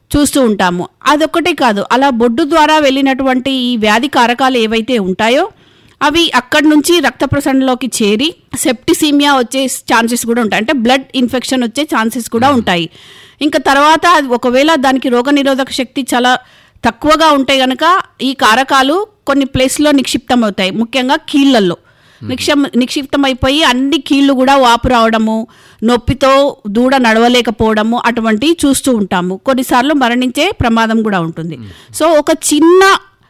చూస్తూ ఉంటాము అదొక్కటే కాదు అలా బొడ్డు ద్వారా వెళ్ళినటువంటి ఈ వ్యాధి కారకాలు ఏవైతే ఉంటాయో అవి అక్కడి నుంచి రక్త ప్రసరణలోకి చేరి సెప్టిసీమియా వచ్చే ఛాన్సెస్ కూడా ఉంటాయి అంటే బ్లడ్ ఇన్ఫెక్షన్ వచ్చే ఛాన్సెస్ కూడా ఉంటాయి ఇంకా తర్వాత అది ఒకవేళ దానికి రోగనిరోధక శక్తి చాలా తక్కువగా ఉంటే గనక ఈ కారకాలు కొన్ని ప్లేస్లో నిక్షిప్తం అవుతాయి ముఖ్యంగా కీళ్ళల్లో నిక్షం నిక్షిప్తమైపోయి అన్ని కీళ్ళు కూడా వాపు రావడము నొప్పితో దూడ నడవలేకపోవడము అటువంటివి చూస్తూ ఉంటాము కొన్నిసార్లు మరణించే ప్రమాదం కూడా ఉంటుంది సో ఒక చిన్న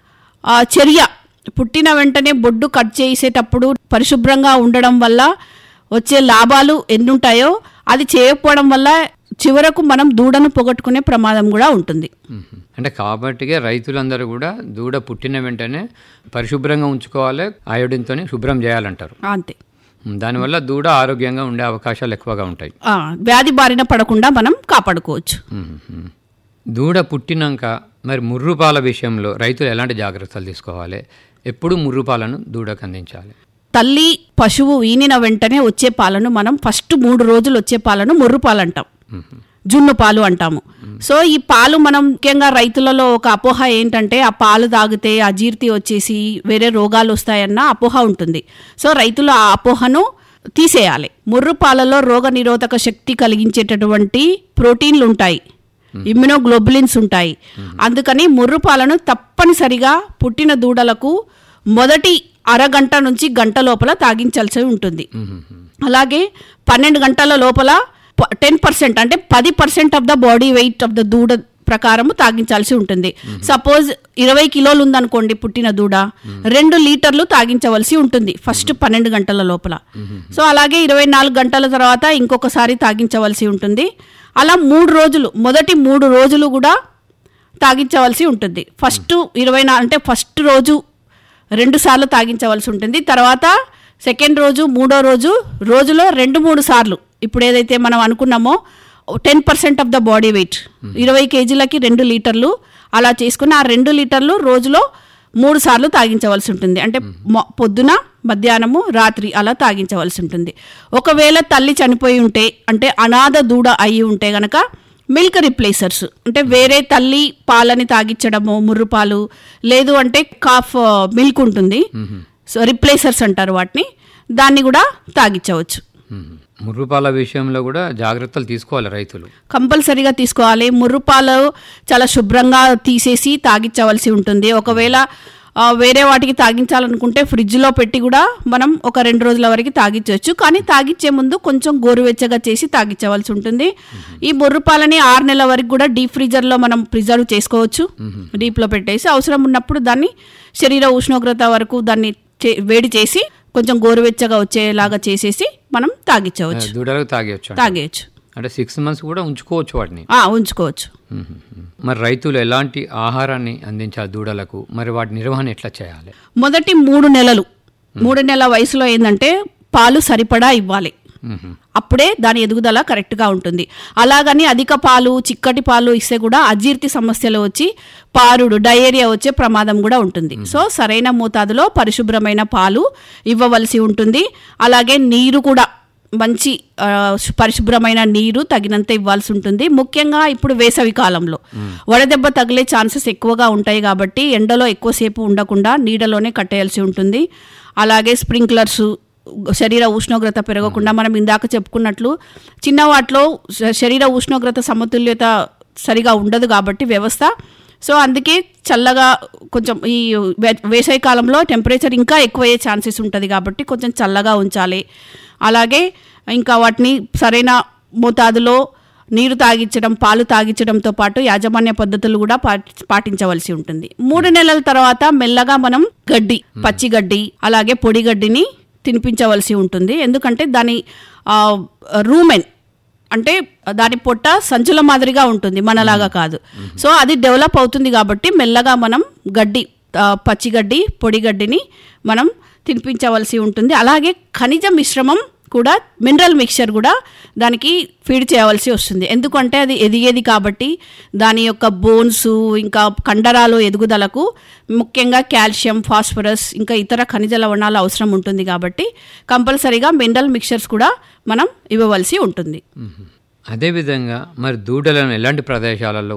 ఆ, చర్య పుట్టిన వెంటనే బొడ్డు కట్ చేసేటప్పుడు పరిశుభ్రంగా ఉండడం వల్ల వచ్చే లాభాలు ఎన్నుంటాయో అది చేయకపోవడం వల్ల చివరకు మనం దూడను పోగొట్టుకునే ప్రమాదం కూడా ఉంటుంది మ్మ్. అంటే కాబట్టిగా రైతులందరూ కూడా దూడ పుట్టిన వెంటనే పరిశుభ్రంగా ఉంచుకోవాలి అయోడిన్తో శుభ్రం చేయాలంటారు అంతే మ్మ్. దానివల్ల దూడ ఆరోగ్యంగా ఉండే అవకాశాలు ఎక్కువగా ఉంటాయి ఆ, వ్యాధి బారిన పడకుండా మనం కాపాడుకోవచ్చు మ్మ్. దూడ పుట్టినాక మరి ముర్రుపాల విషయంలో రైతులు ఎలాంటి జాగ్రత్తలు తీసుకోవాలి ఎప్పుడు ముర్రుపాలను దూడకు అందించాలి తల్లి పశువు ఈనిన వెంటనే వచ్చే పాలను మనం ఫస్ట్ మూడు రోజులు వచ్చే పాలను ముర్రు పాలు అంటాం జున్ను పాలు అంటాము సో ఈ పాలు మనం ముఖ్యంగా రైతులలో ఒక అపోహ ఏంటంటే ఆ పాలు తాగితే అజీర్తి వచ్చేసి వేరే రోగాలు వస్తాయన్న అపోహ ఉంటుంది సో రైతులు ఆ అపోహను తీసేయాలి ముర్రు పాలలో రోగ నిరోధక శక్తి కలిగించేటటువంటి ప్రోటీన్లు ఉంటాయి ఇమ్యునోగ్లోబులిన్స్ ఉంటాయి అందుకని ముర్రు పాలను తప్పనిసరిగా పుట్టిన దూడలకు మొదటి అరగంట నుంచి గంట లోపల తాగించాల్సి ఉంటుంది అలాగే పన్నెండు గంటల లోపల టెన్ పర్సెంట్ అంటే పది percent of the body weight of the దూడ ప్రకారము తాగించాల్సి ఉంటుంది సపోజ్ ఇరవై కిలోలు ఉందనుకోండి పుట్టిన దూడ రెండు లీటర్లు తాగించవలసి ఉంటుంది ఫస్ట్ పన్నెండు గంటల లోపల సో అలాగే ఇరవై నాలుగు గంటల తర్వాత ఇంకొకసారి తాగించవలసి ఉంటుంది అలా మూడు రోజులు మొదటి మూడు రోజులు కూడా తాగించవలసి ఉంటుంది ఫస్ట్ ఇరవై నా అంటే ఫస్ట్ రోజు రెండు సార్లు తాగించవలసి ఉంటుంది తర్వాత సెకండ్ రోజు మూడో రోజు రోజులో రెండు మూడు సార్లు ఇప్పుడు ఏదైతే మనం అనుకున్నామో ten percent of the body weight ఇరవై కేజీలకి రెండు లీటర్లు అలా చేసుకుని ఆ రెండు లీటర్లు రోజులో మూడు సార్లు తాగించవలసి ఉంటుంది అంటే మొ- పొద్దున మధ్యాహ్నము రాత్రి అలా తాగించవలసి ఉంటుంది ఒకవేళ తల్లి చనిపోయి ఉంటే అంటే అనాథ దూడ అయి ఉంటే గనక మిల్క్ రిప్లేసర్స్ అంటే వేరే తల్లి పాలని తాగించడము ముర్రు పాలు లేదు అంటే కాఫ్ మిల్క్ ఉంటుంది సో రిప్లేసర్స్ అంటారు వాటిని దాన్ని కూడా తాగించవచ్చు మ్మ్. ముర్రుపాల విషయంలో కూడా జాగ్రత్తలు తీసుకోవాలి రైతులు కంపల్సరీగా తీసుకోవాలి ముర్రుపాలు చాలా శుభ్రంగా తీసేసి తాగించవలసి ఉంటుంది ఒకవేళ ఆ, వేరే వాటికి తాగించాలనుకుంటే ఫ్రిడ్జ్లో పెట్టి కూడా మనం ఒక రెండు రోజుల వరకు తాగించవచ్చు కానీ తాగించే ముందు కొంచెం గోరువెచ్చగా చేసి తాగించవలసి ఉంటుంది ఈ ముర్రుపాలని ఆరు నెలల వరకు కూడా డీప్ ఫ్రీజర్లో మనం ప్రిజర్వ్ చేసుకోవచ్చు డీప్లో పెట్టేసి అవసరం ఉన్నప్పుడు దాన్ని శరీర ఉష్ణోగ్రత వరకు దాన్ని చే- వేడి చేసి కొంచెం గోరువెచ్చగా వచ్చేలాగా చేసేసి మనం తాగించవచ్చు దూడలకు తాగేయచ్చు తాగేయచ్చు అంటే సిక్స్ మంత్స్ కూడా ఉంచుకోవచ్చు వాటిని ఆ, ఉంచుకోవచ్చు మ్మ్. మరి రైతులు ఎలాంటి ఆహారాన్ని అందించాలి దూడలకు మరి వాటి నిర్వహణ ఎట్లా చేయాలి మొదటి మూడు నెలలు మూడు నెలల వయసులో ఏంటంటే పాలు సరిపడా ఇవ్వాలి మ్మ్. అప్పుడే దాని ఎదుగుదల కరెక్ట్గా ఉంటుంది అలాగని అధిక పాలు చిక్కటి పాలు ఇస్తే కూడా అజీర్తి సమస్యలు వచ్చి పారుడు డయేరియా వచ్చే ప్రమాదం కూడా ఉంటుంది సో సరైన మోతాదులో పరిశుభ్రమైన పాలు ఇవ్వవలసి ఉంటుంది అలాగే నీరు కూడా మంచి ఆ, పరిశుభ్రమైన నీరు తగినంత ఇవ్వాల్సి ఉంటుంది ముఖ్యంగా ఇప్పుడు వేసవి కాలంలో వడదెబ్బ తగిలే ఛాన్సెస్ ఎక్కువగా ఉంటాయి కాబట్టి ఎండలో ఎక్కువసేపు ఉండకుండా నీడలోనే కట్టేయాల్సి ఉంటుంది అలాగే స్ప్రింక్లర్స్ శరీర ఉష్ణోగ్రత పెరగకుండా మనం ఇందాక చెప్పుకున్నట్లు చిన్న వాటిలో శ- శరీర ఉష్ణోగ్రత సమతుల్యత సరిగా ఉండదు కాబట్టి వ్యవస్థ సో అందుకే చల్లగా కొంచెం ఈ వే- వేసవి కాలంలో టెంపరేచర్ ఇంకా ఎక్కువయ్యే ఛాన్సెస్ ఉంటుంది కాబట్టి కొంచెం చల్లగా ఉంచాలి అలాగే ఇంకా వాటిని సరైన మోతాదులో నీరు తాగించడం పాలు తాగించడంతో పాటు యాజమాన్య పద్ధతులు కూడా పాటి- పాటించవలసి ఉంటుంది మూడు నెలల తర్వాత మెల్లగా మనం గడ్డి పచ్చి గడ్డి అలాగే పొడి గడ్డిని తినిపించవలసి ఉంటుంది ఎందుకంటే దాని ఆ, రూమెన్ అంటే దాని పొట్ట సంచుల మాదిరిగా ఉంటుంది మనలాగా కాదు సో అది డెవలప్ అవుతుంది కాబట్టి మెల్లగా మనం గడ్డి ఆ, పచ్చి గడ్డి పొడి గడ్డిని మనం తినిపించవలసి ఉంటుంది అలాగే ఖనిజ మిశ్రమం కూడా మినరల్ మిక్చర్ కూడా దానికి ఫీడ్ చేయవలసి వస్తుంది ఎందుకంటే అది ఎదిగేది కాబట్టి దాని యొక్క బోన్స్ ఇంకా కండరాలు ఎదుగుదలకు ముఖ్యంగా కాల్షియం ఫాస్ఫరస్ ఇంకా ఇతర ఖనిజ లవణాలు అవసరం ఉంటుంది కాబట్టి కంపల్సరీగా మినరల్ మిక్చర్స్ కూడా మనం ఇవ్వవలసి ఉంటుంది అదేవిధంగా మరి దూడలను ఎలాంటి ప్రదేశాలలో